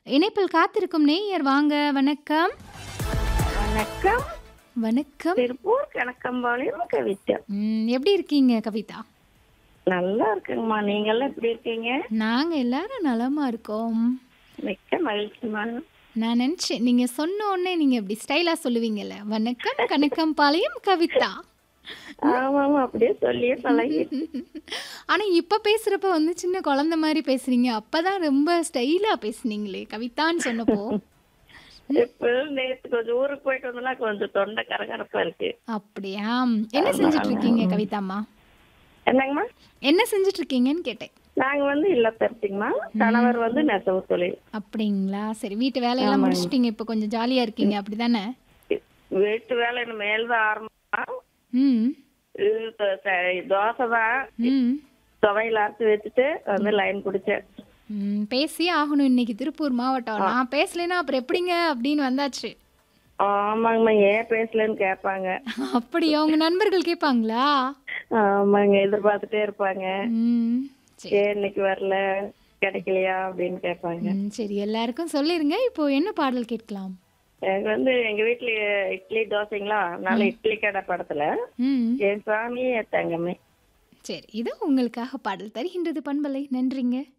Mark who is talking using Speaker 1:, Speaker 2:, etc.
Speaker 1: இணைப்பில் காத்திருக்கும் நேயர் வாங்க வணக்கம்
Speaker 2: வணக்கம்
Speaker 1: வணக்கம்
Speaker 2: திருப்பூர் கணக்கம்பாளையம் கவிதா
Speaker 1: ம், எப்படி இருக்கீங்க கவிதா
Speaker 2: நல்லா இருக்குங்கம்மா நீங்கெல்லாம் எப்படி இருக்கீங்க
Speaker 1: நாங்க எல்லாரும் நலமா இருக்கோம்
Speaker 2: மிக்க மகிழ்ச்சிமா
Speaker 1: நான் நினைச்சேன் நீங்க சொன்ன உடனே நீங்க இப்படி ஸ்டைலா சொல்லுவீங்கல்ல வணக்கம் கணக்கம் பாளையம் கவிதா
Speaker 2: ஆமாமா அப்படியே சொல்லியே பழகி
Speaker 1: ஆனா இப்ப பேசுறப்ப வந்து சின்ன குழந்தை மாதிரி பேசுறீங்க அப்பதான் ரொம்ப ஸ்டைலா பேசுனீங்களே கவிதான்னு சொன்னப்போ
Speaker 2: இப்போ நேத்து கொஞ்சம் ஊருக்கு போயிட்டு வந்தோம்னா கொஞ்சம் தொண்டை கரகரப்பா இருக்கு
Speaker 1: அப்படியா என்ன செஞ்சுட்டு இருக்கீங்க கவிதாம்மா
Speaker 2: என்னங்கம்மா
Speaker 1: என்ன செஞ்சுட்டு இருக்கீங்கன்னு கேட்டேன்
Speaker 2: நாங்க வந்து இல்லத்தரசிங்கம்மா கணவர் வந்து நெசவு தொழில்
Speaker 1: அப்படிங்களா சரி வீட்டு வேலையெல்லாம் முடிச்சிட்டீங்க இப்போ கொஞ்சம் ஜாலியா இருக்கீங்க அப்படிதானே
Speaker 2: வீட்டு வேலை இன்னும் மேல்தான் ஆரம்பமா
Speaker 1: ம்
Speaker 2: இது தோ- த- தோசை தான்
Speaker 1: ம்
Speaker 2: துவையில அரைச்சு வச்சுட்டு வந்து லைன் குடிச்சேன்
Speaker 1: ம், பேசியே ஆகணும் இன்னைக்கு திருப்பூர் மாவட்டம் நான் பேசலைன்னா அப்புறம் எப்படிங்க அப்படின்னு வந்தாச்சு
Speaker 2: ஆமாங்கம்மா ஏன் பேசலன்னு கேட்பாங்க
Speaker 1: அப்படியா உங்க நண்பர்கள் கேட்பாங்களா
Speaker 2: ஆமாங்க எதிர்பார்த்துட்டே இருப்பாங்க
Speaker 1: ம் சரி
Speaker 2: ஏன் இன்னைக்கு வரல கிடைக்கலையா அப்படின்னு கேட்பாங்க
Speaker 1: ம், சரி எல்லாருக்கும் சொல்லிருங்க இப்போ என்ன பாடல் கேட்கலாம்
Speaker 2: எனக்கு வந்து எங்க வீட்டுல இட்லி தோசைங்களா அதனால இட்லி கடை படத்துல
Speaker 1: ம்
Speaker 2: என் சாமி என் தங்கமே
Speaker 1: சரி இது உங்களுக்காக பாடல் தருகின்றது பண்பலை நன்றிங்க